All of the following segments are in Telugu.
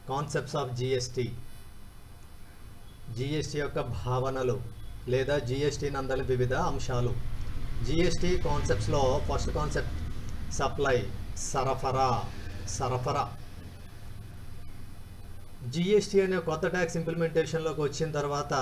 కాన్సెప్ట్స్ ఆఫ్ జిఎస్టి జిఎస్టి యొక్క భావనలు లేదా జిఎస్టి నందలి వివిధ అంశాలు జిఎస్టి కాన్సెప్ట్స్లో ఫస్ట్ కాన్సెప్ట్ సప్లై సరఫరా సరఫరా జిఎస్టి అనే కొత్త ట్యాక్స్ ఇంప్లిమెంటేషన్లోకి వచ్చిన తర్వాత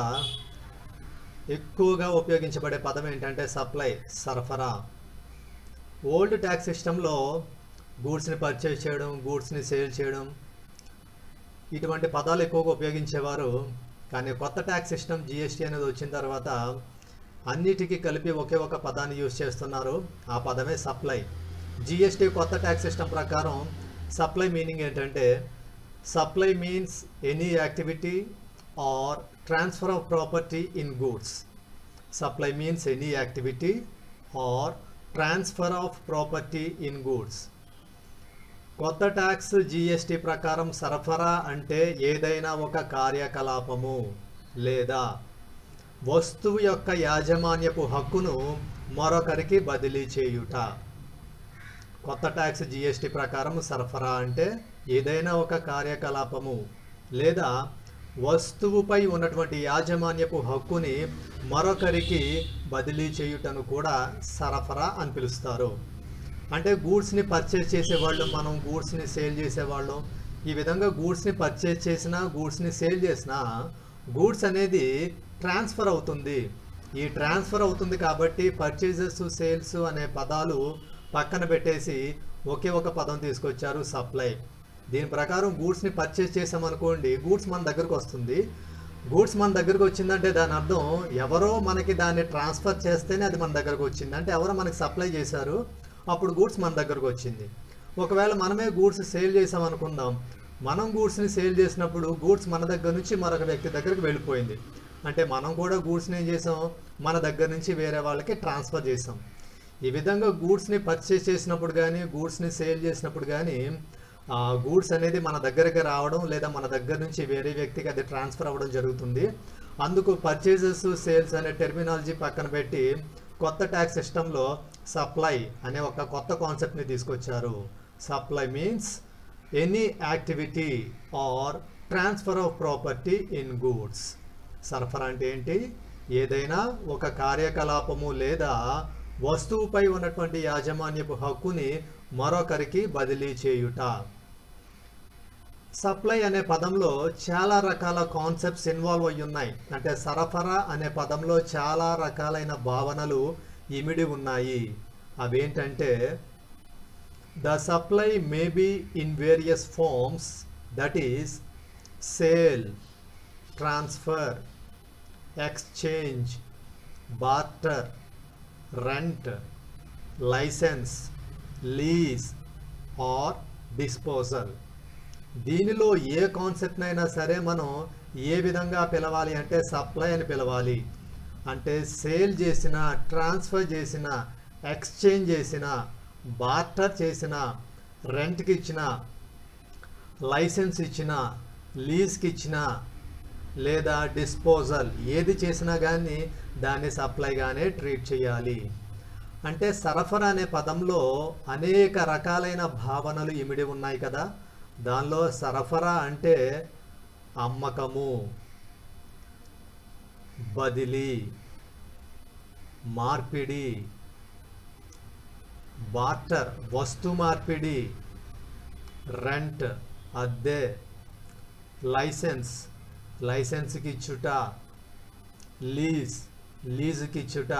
ఎక్కువగా ఉపయోగించబడే పదం ఏంటంటే సప్లై సరఫరా ఓల్డ్ ట్యాక్స్ సిస్టంలో గూడ్స్ని పర్చేజ్ చేయడం గూడ్స్ని సేల్ చేయడం ఇటువంటి పదాలు ఎక్కువగా ఉపయోగించేవారు కానీ కొత్త ట్యాక్స్ సిస్టమ్ జిఎస్టీ అనేది వచ్చిన తర్వాత అన్నిటికీ కలిపి ఒకే ఒక పదాన్ని యూజ్ చేస్తున్నారు ఆ పదమే సప్లై జిఎస్టీ కొత్త ట్యాక్స్ సిస్టమ్ ప్రకారం సప్లై మీనింగ్ ఏంటంటే supply means any activity or transfer of property in goods supply means any activity or transfer of property in goods కొత్త ట్యాక్స్ జిఎస్టి ప్రకారం సరఫరా అంటే ఏదైనా ఒక కార్యకలాపము లేదా వస్తువు యొక్క యాజమాన్యపు హక్కును మరొకరికి బదిలీ చేయుట కొత్త ట్యాక్స్ జిఎస్టి ప్రకారం సరఫరా అంటే ఏదైనా ఒక కార్యకలాపము లేదా వస్తువుపై ఉన్నటువంటి యాజమాన్యపు హక్కుని మరొకరికి బదిలీ చేయుటను కూడా సరఫరా అని పిలుస్తారు అంటే గూడ్స్ని పర్చేస్ చేసేవాళ్ళు మనం గూడ్స్ని సేల్ చేసేవాళ్ళం ఈ విధంగా గూడ్స్ని పర్చేస్ చేసినా గూడ్స్ని సేల్ చేసినా గూడ్స్ అనేది ట్రాన్స్ఫర్ అవుతుంది ఈ ట్రాన్స్ఫర్ అవుతుంది కాబట్టి పర్చేజెస్ సేల్స్ అనే పదాలు పక్కన పెట్టేసి ఒకే ఒక పదం తీసుకొచ్చారు సప్లై దీని ప్రకారం గూడ్స్ని పర్చేస్ చేసామనుకోండి గూడ్స్ మన దగ్గరకు వస్తుంది గూడ్స్ మన దగ్గరకు వచ్చిందంటే దాని అర్థం ఎవరో మనకి దాన్ని ట్రాన్స్ఫర్ చేస్తేనే అది మన దగ్గరకు వచ్చింది అంటే ఎవరో మనకి సప్లై చేశారు అప్పుడు గూడ్స్ మన దగ్గరకు వచ్చింది ఒకవేళ మనమే గూడ్స్ సేల్ చేసాం అనుకుందాం మనం గూడ్స్ని సేల్ చేసినప్పుడు గూడ్స్ మన దగ్గర నుంచి మరొక వ్యక్తి దగ్గరికి వెళ్ళిపోయింది అంటే మనం కూడా గూడ్స్ని ఏం చేసాం మన దగ్గర నుంచి వేరే వాళ్ళకి ట్రాన్స్ఫర్ చేసాం ఈ విధంగా గూడ్స్ని పర్చేస్ చేసినప్పుడు కానీ గూడ్స్ని సేల్ చేసినప్పుడు కానీ ఆ గూడ్స్ అనేది మన దగ్గరికి రావడం లేదా మన దగ్గర నుంచి వేరే వ్యక్తికి అది ట్రాన్స్ఫర్ అవ్వడం జరుగుతుంది అందుకు పర్చేజెస్ సేల్స్ అనే టెర్మినాలజీ పక్కన పెట్టి కొత్త ట్యాక్స్ సిస్టంలో సప్లై అనే ఒక కొత్త కాన్సెప్ట్ని తీసుకొచ్చారు supply means any activity or transfer of property in goods సరఫరా అంటే ఏంటి ఏదైనా ఒక కార్యకలాపము లేదా వస్తువుపై ఉన్నటువంటి యాజమాన్యపు హక్కుని మరొకరికి బదిలీ చేయుట సప్లై అనే పదంలో చాలా రకాల కాన్సెప్ట్స్ ఇన్వాల్వ్ అయి ఉన్నాయి అంటే సరఫరా అనే పదంలో చాలా రకాలైన భావనలు ఇమిడి ఉన్నాయి అవేంటంటే the supply may be in various forms that is sale transfer exchange barter rent licence lease or disposal దీనిలో ఏ కాన్సెప్ట్ అయినా సరే మనం ఏ విధంగా పిలవాలి అంటే సప్లై అని పిలవాలి అంటే సేల్ చేసిన ట్రాన్స్ఫర్ చేసిన ఎక్స్చేంజ్ చేసిన బార్టర్ చేసిన రెంట్కి ఇచ్చిన లైసెన్స్ ఇచ్చిన లీజ్కి ఇచ్చిన లేదా డిస్పోజల్ ఏది చేసినా కానీ దాన్ని సప్లైగానే ట్రీట్ చేయాలి అంటే సరఫరా అనే పదంలో అనేక రకాలైన భావనలు ఇమిడి ఉన్నాయి కదా దానిలో సరఫరా అంటే అమ్మకము బదిలీ మార్పిడి బార్టర్ వస్తు మార్పిడి రెంట్ అద్దె లైసెన్స్ లైసెన్స్కి ఇచ్చుట లీజ్ లీజుకి ఇచ్చుట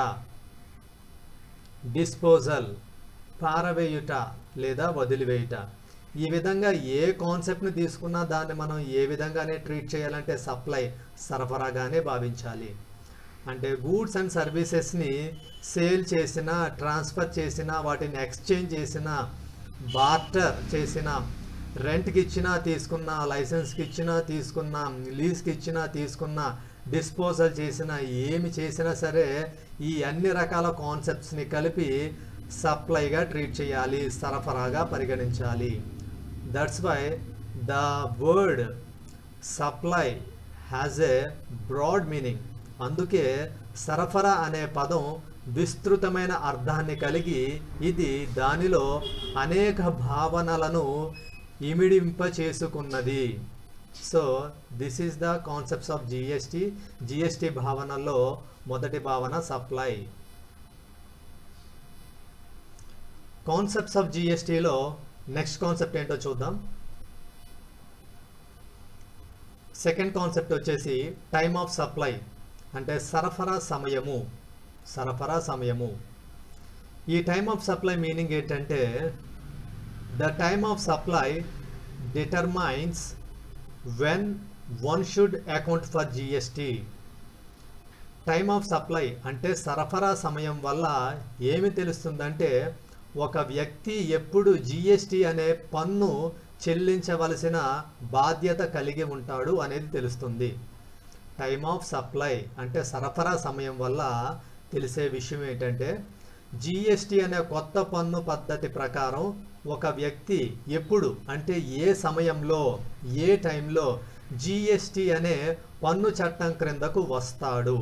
డిస్పోజల్ పారవేయుట లేదా వదిలివేయుట ఈ విధంగా ఏ కాన్సెప్ట్ని తీసుకున్నా దాన్ని మనం ఏ విధంగానే ట్రీట్ చేయాలంటే సప్లై సరఫరాగానే భావించాలి అంటే గూడ్స్ అండ్ సర్వీసెస్ని సేల్ చేసిన ట్రాన్స్ఫర్ చేసిన వాటిని ఎక్స్చేంజ్ చేసిన బార్టర్ చేసిన రెంట్కి ఇచ్చినా తీసుకున్న లైసెన్స్కి ఇచ్చినా తీసుకున్న లీజ్కి ఇచ్చినా తీసుకున్న డిస్పోజల్ చేసిన ఏమి చేసినా సరే ఈ అన్ని రకాల కాన్సెప్ట్స్ని కలిపి సప్లైగా ట్రీట్ చేయాలి సరఫరాగా పరిగణించాలి that's why the word supply has a broad meaning అందుకే సరఫరా అనే పదం విస్తృతమైన అర్థాన్ని కలిగి ఇది దానిలో అనేక భావనలను ఇమిడింప చేసుకున్నది so this is the concepts of GST GST భావనలో మొదటి భావన సప్లై కాన్సెప్ట్స్ ఆఫ్ జిఎస్టిలో నెక్స్ట్ కాన్సెప్ట్ ఏంటో చూద్దాం సెకండ్ కాన్సెప్ట్ వచ్చేసి టైమ్ ఆఫ్ సప్లై అంటే సరఫరా సమయము సరఫరా సమయము ఈ టైమ్ ఆఫ్ సప్లై మీనింగ్ ఏంటంటే the time of supply determines when one should account for GST time of supply అంటే సరఫరా సమయం వల్ల ఏమి తెలుస్తుందంటే ఒక వ్యక్తి ఎప్పుడు జిఎస్టి అనే పన్ను చెల్లించవలసిన బాధ్యత కలిగి ఉంటాడు అనేది తెలుస్తుంది టైమ్ ఆఫ్ సప్లై అంటే సరఫరా సమయం వల్ల తెలిసే విషయం ఏంటంటే జిఎస్టి అనే కొత్త పన్ను పద్ధతి ప్రకారం ఒక వ్యక్తి ఎప్పుడు అంటే ఏ సమయంలో ఏ టైంలో జిఎస్టి అనే పన్ను చట్టం క్రిందకు వస్తాడు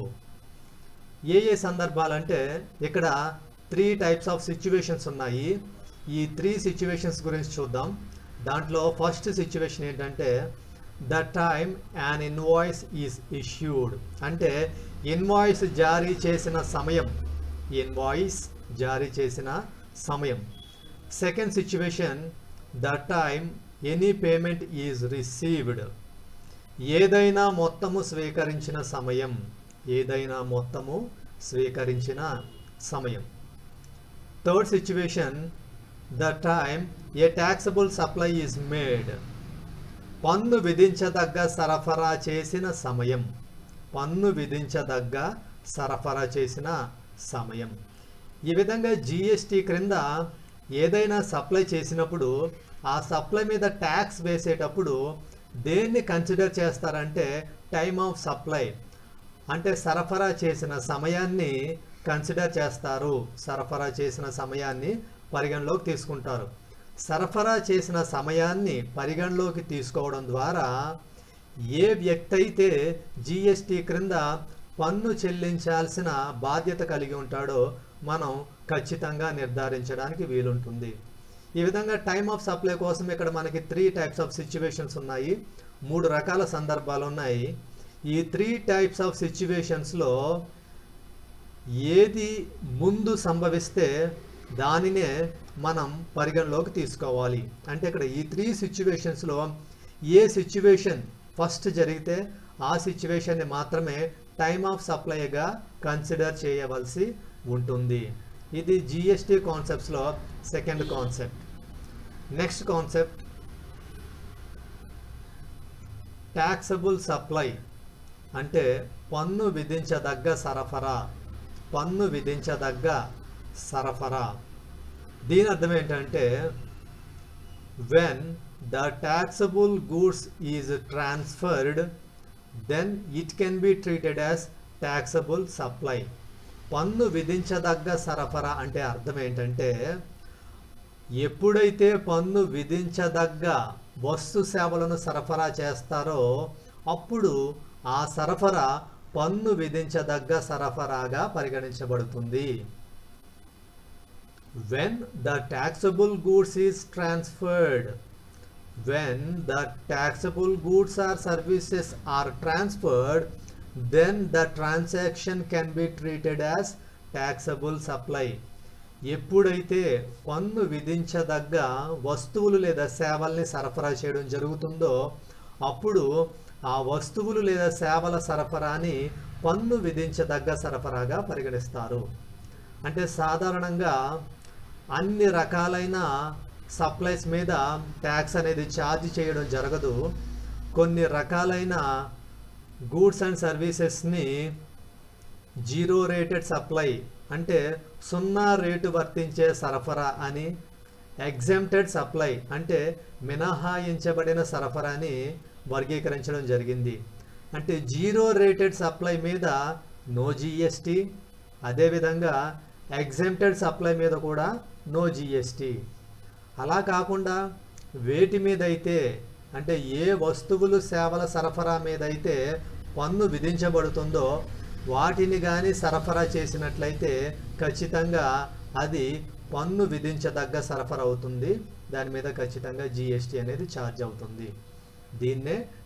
ఏ ఏ సందర్భాలంటే ఇక్కడ త్రీ టైప్స్ ఆఫ్ సిచ్యువేషన్స్ ఉన్నాయి ఈ త్రీ సిచ్యువేషన్స్ గురించి చూద్దాం దాంట్లో ఫస్ట్ సిచ్యువేషన్ ఏంటంటే the time an invoice is issued అంటే ఇన్వాయిస్ జారీ చేసిన సమయం ఇన్వాయిస్ జారీ చేసిన సమయం second situation the time any payment is received ఏదైనా మొత్తము స్వీకరించిన సమయం ఏదైనా మొత్తము స్వీకరించిన సమయం third situation the time a taxable supply is made పన్ను విధించదగ్గ సరఫరా చేసిన సమయం పన్ను విధించదగ్గ సరఫరా చేసిన సమయం ఈ విధంగా జిఎస్టి క్రింద ఏదైనా సప్లై చేసినప్పుడు ఆ సప్లై మీద ట్యాక్స్ వేసేటప్పుడు దేన్ని కన్సిడర్ చేస్తారంటే టైమ్ ఆఫ్ సప్లై అంటే సరఫరా చేసిన సమయాన్ని కన్సిడర్ చేస్తారు సరఫరా చేసిన సమయాన్ని పరిగణలోకి తీసుకుంటారు సరఫరా చేసిన సమయాన్ని పరిగణలోకి తీసుకోవడం ద్వారా ఏ వ్యక్తి అయితే జిఎస్టి క్రింద పన్ను చెల్లించాల్సిన బాధ్యత కలిగి ఉంటాడో మనం ఖచ్చితంగా నిర్ధారించడానికి వీలుంటుంది ఈ విధంగా టైమ్ ఆఫ్ సప్లై కోసం ఇక్కడ మనకి త్రీ టైప్స్ ఆఫ్ సిచ్యువేషన్స్ ఉన్నాయి మూడు రకాల సందర్భాలు ఉన్నాయి ఈ త్రీ టైప్స్ ఆఫ్ సిచ్యువేషన్స్లో ఏది ముందు సంభవిస్తే దానినే మనం పరిగణలోకి తీసుకోవాలి అంటే ఇక్కడ ఈ త్రీ సిచ్యువేషన్స్లో ఏ సిచ్యువేషన్ ఫస్ట్ జరిగితే ఆ సిచ్యువేషన్ని మాత్రమే టైమ్ ఆఫ్ సప్లైగా కన్సిడర్ చేయవలసి ఉంటుంది ఇది జిఎస్టి కాన్సెప్ట్స్లో second concept next concept taxable supply అంటే పన్ను విధించదగ్గ సరఫరా పన్ను విధించదగ్గ సరఫరా దీని అర్థం ఏంటంటే when the taxable goods is transferred then it can be treated as taxable supply పన్ను విధించదగ్గ సరఫరా అంటే అర్థం ఏంటంటే ఎప్పుడైతే పన్ను విధించదగ్గ వస్తు సేవలను సరఫరా చేస్తారో అప్పుడు ఆ సరఫరా పన్ను విధించదగ్గ సరఫరాగా పరిగణించబడుతుంది when the taxable goods is transferred when the taxable goods or services are transferred then the transaction can be treated as taxable supply ఎప్పుడైతే పన్ను విధించదగ్గ వస్తువులు లేదా సేవల్ని సరఫరా చేయడం జరుగుతుందో అప్పుడు ఆ వస్తువులు లేదా సేవల సరఫరాని పన్ను విధించదగ్గ సరఫరాగా పరిగణిస్తారు అంటే సాధారణంగా అన్ని రకాలైన సప్లైస్ మీద ట్యాక్స్ అనేది ఛార్జ్ చేయడం జరగదు కొన్ని రకాలైన గూడ్స్ అండ్ సర్వీసెస్ని జీరో రేటెడ్ సప్లై అంటే సున్నా రేటు వర్తించే సరఫరా అని ఎగ్జామ్టెడ్ సప్లై అంటే మినహాయించబడిన సరఫరాని వర్గీకరించడం జరిగింది అంటే జీరో రేటెడ్ సప్లై మీద నో జిఎస్టి అదేవిధంగా ఎగ్జామ్టెడ్ సప్లై మీద కూడా నో జిఎస్టి అలా కాకుండా వేటి మీద అయితే అంటే ఏ వస్తువులు సేవల సరఫరా మీద అయితే పన్ను విధించబడుతుందో వాటిని కానీ సరఫరా చేసినట్లయితే ఖచ్చితంగా అది పన్ను విధించదగ్గ సరఫరా అవుతుంది దాని మీద ఖచ్చితంగా జిఎస్టి అనేది ఛార్జ్ అవుతుంది దీన్నే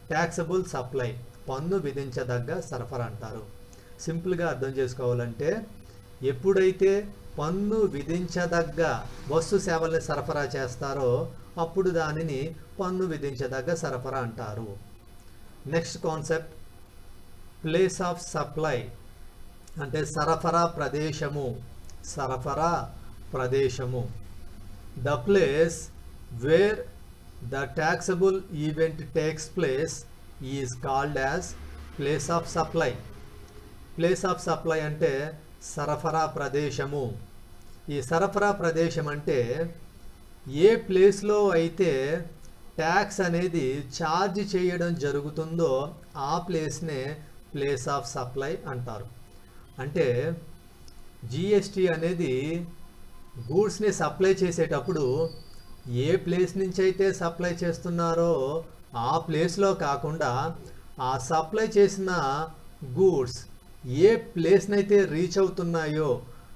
ట్యాక్సబుల్ సప్లై పన్ను విధించదగ్గ సరఫరా అంటారు సింపుల్గా అర్థం చేసుకోవాలంటే ఎప్పుడైతే పన్ను విధించదగ్గ వస్తు సేవల్ని సరఫరా చేస్తారో అప్పుడు దానిని పన్ను విధించదగ్గ సరఫరా అంటారు next concept place of supply అంటే సరఫరా ప్రదేశము సరఫరా ప్రదేశము the place where the taxable event takes place is called as place of supply place of supply అంటే సరఫరా ప్రదేశము ఈ సరఫరా ప్రదేశం అంటే ఏ ప్లేస్లో అయితే ట్యాక్స్ అనేది ఛార్జ్ చేయడం జరుగుతుందో ఆ ప్లేస్నే ప్లేస్ ఆఫ్ సప్లై అంటారు అంటే జిఎస్టి అనేది గూడ్స్ని సప్లై చేసేటప్పుడు ఏ ప్లేస్ నుంచి అయితే సప్లై చేస్తున్నారో ఆ ప్లేస్లో కాకుండా ఆ సప్లై చేసిన గూడ్స్ ఏ ప్లేస్నైతే రీచ్ అవుతున్నాయో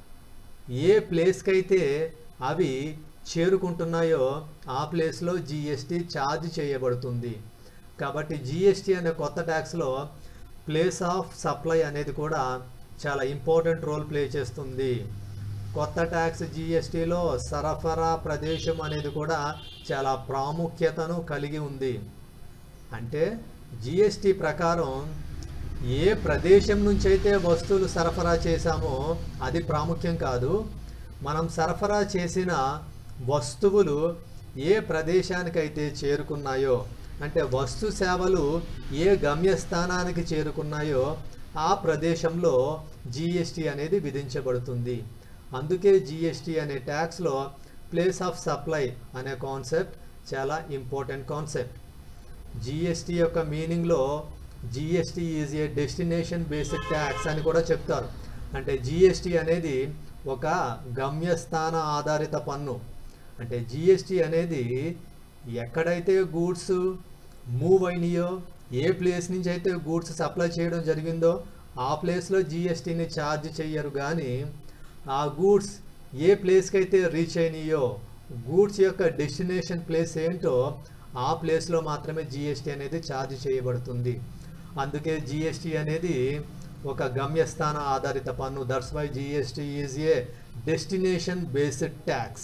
ఏ ప్లేస్కి అయితే అవి చేరుకుంటున్నాయో ఆ ప్లేస్లో జిఎస్టీ ఛార్జ్ చేయబడుతుంది కాబట్టి జిఎస్టీ అనే కొత్త ట్యాక్స్లో ప్లేస్ ఆఫ్ సప్లై అనేది కూడా చాలా ఇంపార్టెంట్ రోల్ ప్లే చేస్తుంది కొత్త ట్యాక్స్ జిఎస్టీలో సరఫరా ప్రదేశం అనేది కూడా చాలా ప్రాముఖ్యతను కలిగి ఉంది అంటే జిఎస్టీ ప్రకారం ఏ ప్రదేశం నుంచి అయితే వస్తువులు సరఫరా చేశామో అది ప్రాముఖ్యం కాదు మనం సరఫరా చేసిన వస్తువులు ఏ ప్రదేశానికైతే చేరుకున్నాయో అంటే వస్తు సేవలు ఏ గమ్యస్థానానికి చేరుకున్నాయో ఆ ప్రదేశంలో జిఎస్టీ అనేది విధించబడుతుంది అందుకే జిఎస్టీ అనే ట్యాక్స్లో ప్లేస్ ఆఫ్ సప్లై అనే కాన్సెప్ట్ చాలా ఇంపార్టెంట్ కాన్సెప్ట్ జిఎస్టీ యొక్క మీనింగ్లో GST is a destination based tax అని కూడా చెప్తారు అంటే జిఎస్టీ అనేది ఒక గమ్యస్థాన ఆధారిత పన్ను అంటే జిఎస్టీ అనేది ఎక్కడైతే గూడ్స్ మూవ్ అయినాయో ఏ ప్లేస్ నుంచి అయితే గూడ్స్ సప్లై చేయడం జరిగిందో ఆ ప్లేస్లో జిఎస్టీని ఛార్జ్ చేయరు కానీ ఆ గూడ్స్ ఏ ప్లేస్కి అయితే రీచ్ అయినాయో గూడ్స్ యొక్క డెస్టినేషన్ ప్లేస్ ఏంటో ఆ ప్లేస్లో మాత్రమే జిఎస్టీ అనేది ఛార్జ్ చేయబడుతుంది అందుకే జిఎస్టీ అనేది ఒక గమ్యస్థాన ఆధారిత పన్ను that's why GST is a destination based tax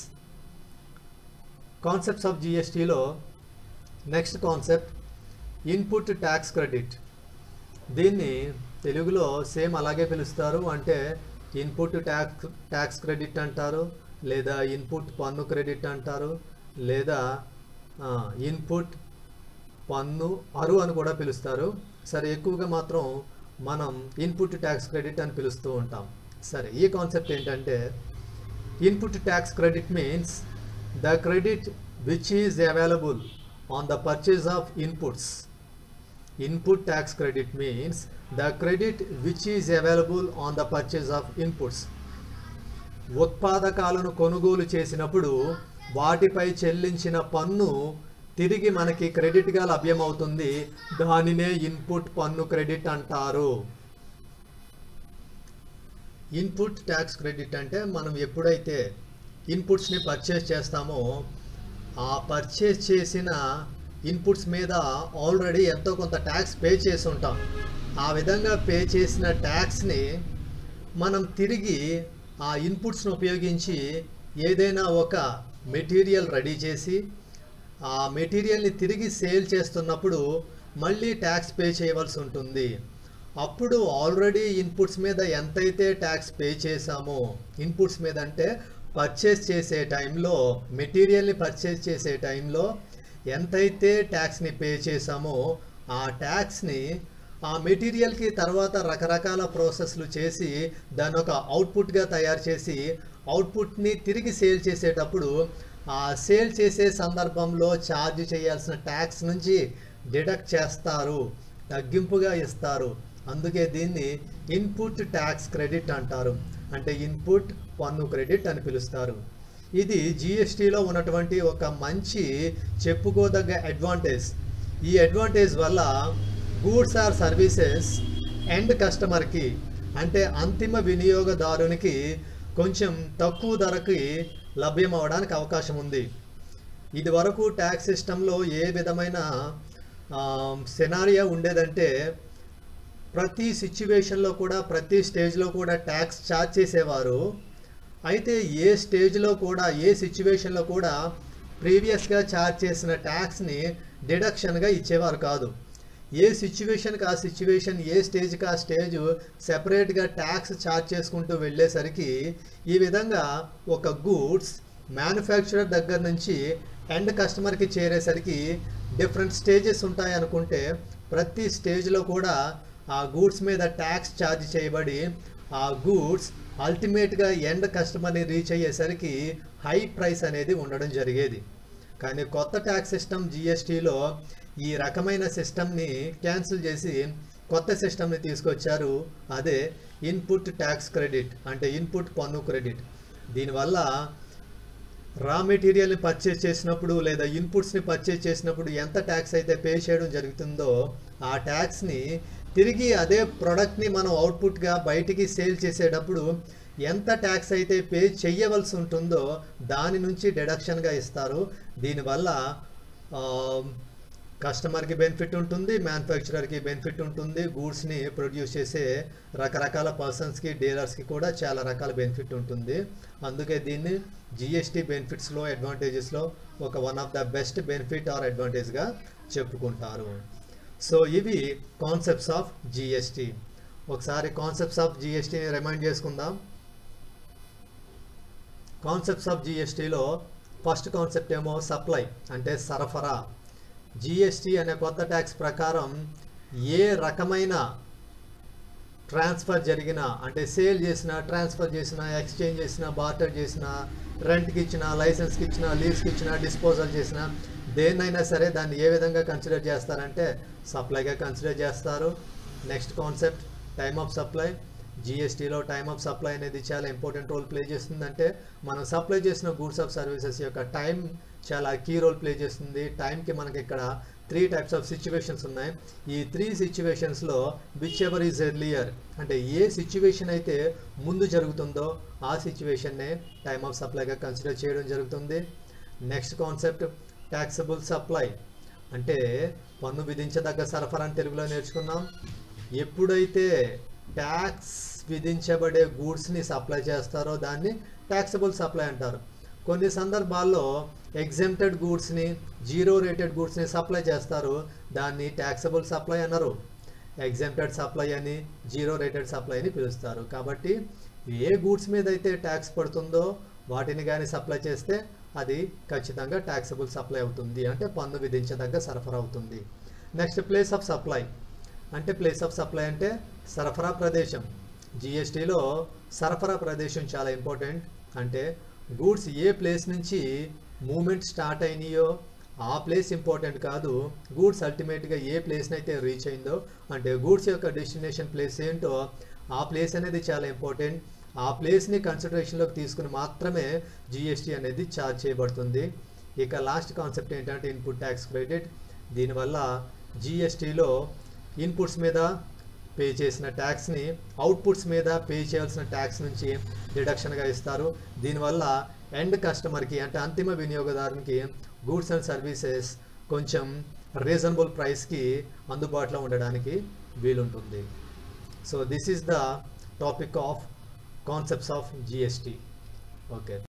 concepts of జిఎస్టీలో next concept input tax credit దీన్ని తెలుగులో సేమ్ అలాగే పిలుస్తారు అంటే ఇన్పుట్ ట్యాక్స్ ట్యాక్స్ క్రెడిట్ అంటారు లేదా ఇన్పుట్ పన్ను క్రెడిట్ అంటారు లేదా ఇన్పుట్ పన్ను అరు అని కూడా పిలుస్తారు సరే ఎక్కువగా మాత్రం మనం ఇన్పుట్ ట్యాక్స్ క్రెడిట్ అని పిలుస్తూ ఉంటాం సరే ఈ కాన్సెప్ట్ ఏంటంటే input tax credit means the credit which is available on the purchase of inputs input tax credit means the credit which is available on the purchase of inputs ఉత్పాదకాలను కొనుగోలు చేసినప్పుడు వాటిపై చెల్లించిన పన్ను తిరిగి మనకి క్రెడిట్గా లభ్యమవుతుంది దానినే ఇన్పుట్ పన్ను క్రెడిట్ అంటారు ఇన్పుట్ ట్యాక్స్ క్రెడిట్ అంటే మనం ఎప్పుడైతే ఇన్పుట్స్ని పర్చేస్ చేస్తామో ఆ పర్చేస్ చేసిన ఇన్పుట్స్ మీద ఆల్రెడీ ఎంతో కొంత ట్యాక్స్ పే చేసి ఉంటాం ఆ విధంగా పే చేసిన ట్యాక్స్ని మనం తిరిగి ఆ ఇన్పుట్స్ని ఉపయోగించి ఏదైనా ఒక మెటీరియల్ రెడీ చేసి ఆ మెటీరియల్ని తిరిగి సేల్ చేస్తున్నప్పుడు మళ్ళీ ట్యాక్స్ పే చేయవలసి ఉంటుంది అప్పుడు ఆల్రెడీ ఇన్పుట్స్ మీద ఎంతైతే ట్యాక్స్ పే చేశామో ఇన్పుట్స్ మీద అంటే పర్చేస్ చేసే టైంలో మెటీరియల్ని పర్చేస్ చేసే టైంలో ఎంతైతే ట్యాక్స్ని పే చేశామో ఆ ట్యాక్స్ని ఆ మెటీరియల్కి తర్వాత రకరకాల ప్రాసెస్లు చేసి దాన్ని ఒక అవుట్పుట్గా తయారు చేసి అవుట్పుట్ని తిరిగి సేల్ చేసేటప్పుడు ఆ సేల్ చేసే సందర్భంలో ఛార్జ్ చేయాల్సిన ట్యాక్స్ నుంచి డిడక్ట్ చేస్తారు తగ్గింపుగా ఇస్తారు అందుకే దీన్ని ఇన్పుట్ ట్యాక్స్ క్రెడిట్ అంటారు అంటే ఇన్పుట్ పన్ను క్రెడిట్ అని పిలుస్తారు ఇది జిఎస్టీలో ఉన్నటువంటి ఒక మంచి చెప్పుకోదగ్గ అడ్వాంటేజ్ ఈ అడ్వాంటేజ్ వల్ల గూడ్స్ ఆర్ సర్వీసెస్ ఎండ్ కస్టమర్కి అంటే అంతిమ వినియోగదారునికి కొంచెం తక్కువ ధరకి లభ్యం అవడానికి అవకాశం ఉంది ఇది వరకు ట్యాక్స్ సిస్టంలో ఏ విధమైన సెనారియా ఉండేదంటే ప్రతి సిచ్యువేషన్లో కూడా ప్రతి స్టేజ్లో కూడా ట్యాక్స్ ఛార్జ్ చేసేవారు అయితే ఏ స్టేజ్లో కూడా ఏ సిచ్యువేషన్లో కూడా ప్రీవియస్గా ఛార్జ్ చేసిన ట్యాక్స్ని డిడక్షన్గా ఇచ్చేవారు కాదు ఏ సిచ్యువేషన్కి ఆ సిచ్యువేషన్ ఏ స్టేజ్కి ఆ స్టేజ్ సెపరేట్గా ట్యాక్స్ ఛార్జ్ చేసుకుంటూ వెళ్ళేసరికి ఈ విధంగా ఒక గూడ్స్ మ్యానుఫ్యాక్చరర్ దగ్గర నుంచి ఎండ్ కస్టమర్కి చేరేసరికి డిఫరెంట్ స్టేజెస్ ఉంటాయి అనుకుంటే ప్రతి స్టేజ్లో కూడా ఆ గూడ్స్ మీద ట్యాక్స్ ఛార్జ్ చేయబడి ఆ గూడ్స్ అల్టిమేట్గా ఎండ్ కస్టమర్ని రీచ్ అయ్యేసరికి హై ప్రైస్ అనేది ఉండడం జరిగేది కానీ కొత్త ట్యాక్స్ సిస్టమ్ జిఎస్టీలో ఈ రకమైన సిస్టమ్ని క్యాన్సిల్ చేసి కొత్త సిస్టమ్ని తీసుకొచ్చారు అదే ఇన్పుట్ ట్యాక్స్ క్రెడిట్ అంటే ఇన్పుట్ పన్ను క్రెడిట్ దీనివల్ల రా మెటీరియల్ని పర్చేస్ చేసినప్పుడు లేదా ఇన్పుట్స్ని పర్చేస్ చేసినప్పుడు ఎంత ట్యాక్స్ అయితే పే చేయడం జరుగుతుందో ఆ ట్యాక్స్ని తిరిగి అదే ప్రోడక్ట్ని మనం అవుట్పుట్గా బయటికి సేల్ చేసేటప్పుడు ఎంత ట్యాక్స్ అయితే పే చెయ్యవలసి ఉంటుందో దాని నుంచి డిడక్షన్గా ఇస్తారు దీనివల్ల కస్టమర్కి బెనిఫిట్ ఉంటుంది మ్యానుఫ్యాక్చరర్కి బెనిఫిట్ ఉంటుంది గూడ్స్ని ప్రొడ్యూస్ చేసే రకరకాల పర్సన్స్కి డీలర్స్కి కూడా చాలా రకాల బెనిఫిట్ ఉంటుంది అందుకే దీన్ని జిఎస్టీ బెనిఫిట్స్లో అడ్వాంటేజెస్లో ఒక one of the best benefit or అడ్వాంటేజ్గా చెప్పుకుంటారు సో ఇవి కాన్సెప్ట్స్ ఆఫ్ జిఎస్టీ ఒకసారి కాన్సెప్ట్స్ ఆఫ్ జిఎస్టీని రిమైండ్ చేసుకుందాం కాన్సెప్ట్స్ ఆఫ్ జిఎస్టీలో ఫస్ట్ కాన్సెప్ట్ ఏమో సప్లై అంటే సరఫరా జిఎస్టీ అనే కొత్త ట్యాక్స్ ప్రకారం ఏ రకమైన ట్రాన్స్ఫర్ జరిగిన అంటే సేల్ చేసిన ట్రాన్స్ఫర్ చేసిన ఎక్స్చేంజ్ చేసిన బార్టర్ చేసిన రెంట్కి ఇచ్చిన లైసెన్స్కి ఇచ్చిన లీవ్స్కి ఇచ్చిన డిస్పోజల్ చేసిన దేన్నైనా సరే దాన్ని ఏ విధంగా కన్సిడర్ చేస్తారంటే సప్లైగా కన్సిడర్ చేస్తారు next concept time of supply జిఎస్టీలో టైమ్ ఆఫ్ సప్లై అనేది చాలా ఇంపార్టెంట్ రోల్ ప్లే చేస్తుందంటే మనం సప్లై చేసిన గూడ్స్ ఆఫ్ సర్వీసెస్ యొక్క టైం చాలా కీ రోల్ ప్లే చేస్తుంది టైంకి మనకి ఇక్కడ త్రీ టైప్స్ ఆఫ్ సిచ్యువేషన్స్ ఉన్నాయి ఈ త్రీ సిచ్యువేషన్స్లో విచ్ ఎవర్ ఈజ్ ఎర్లియర్ అంటే ఏ సిచ్యువేషన్ అయితే ముందు జరుగుతుందో ఆ సిచ్యువేషన్నే టైమ్ ఆఫ్ సప్లైగా కన్సిడర్ చేయడం జరుగుతుంది నెక్స్ట్ కాన్సెప్ట్ ట్యాక్సబుల్ సప్లై అంటే పన్ను విధించదగ్గ సరఫరా అని తెలుగులో నేర్చుకున్నాం ఎప్పుడైతే ట్యాక్స్ విధించబడే గూడ్స్ని సప్లై చేస్తారో దాన్ని ట్యాక్సబుల్ సప్లై అంటారు కొన్ని సందర్భాల్లో ఎగ్జెంప్టెడ్ గూడ్స్ని జీరో రేటెడ్ గూడ్స్ని సప్లై చేస్తారు దాన్ని ట్యాక్సబుల్ సప్లై అన్నారు ఎగ్జెంప్టెడ్ సప్లై అని జీరో రేటెడ్ సప్లై అని పిలుస్తారు కాబట్టి ఏ గూడ్స్ మీద అయితే ట్యాక్స్ పడుతుందో వాటిని కానీ సప్లై చేస్తే అది ఖచ్చితంగా ట్యాక్సబుల్ సప్లై అవుతుంది అంటే పన్ను విధించదగ్గ సరఫరా అవుతుంది నెక్స్ట్ ప్లేస్ ఆఫ్ సప్లై అంటే ప్లేస్ ఆఫ్ సప్లై అంటే సరఫరా ప్రదేశం జిఎస్టీలో సరఫరా ప్రదేశం చాలా ఇంపార్టెంట్ అంటే గూడ్స్ ఏ ప్లేస్ నుంచి మూమెంట్ స్టార్ట్ అయినాయో ఆ ప్లేస్ ఇంపార్టెంట్ కాదు గూడ్స్ అల్టిమేట్గా ఏ ప్లేస్ని అయితే రీచ్ అయిందో అంటే గూడ్స్ యొక్క డెస్టినేషన్ ప్లేస్ ఏంటో ఆ ప్లేస్ అనేది చాలా ఇంపార్టెంట్ ఆ ప్లేస్ని కన్సిడరేషన్లోకి తీసుకుని మాత్రమే జిఎస్టీ అనేది ఛార్జ్ చేయబడుతుంది ఇక లాస్ట్ కాన్సెప్ట్ ఏంటంటే ఇన్పుట్ ట్యాక్స్ క్రెడిట్ దీనివల్ల జిఎస్టీలో ఇన్పుట్స్ మీద పే చేసిన ట్యాక్స్ని అవుట్పుట్స్ మీద పే చేయాల్సిన ట్యాక్స్ నుంచి డిడక్షన్గా ఇస్తారు దీనివల్ల ఎండ్ కస్టమర్కి అంటే అంతిమ వినియోగదారునికి గూడ్స్ అండ్ సర్వీసెస్ కొంచెం రీజనబుల్ ప్రైస్కి అందుబాటులో ఉండడానికి వీలుంటుంది so this is the topic of concepts of GST okay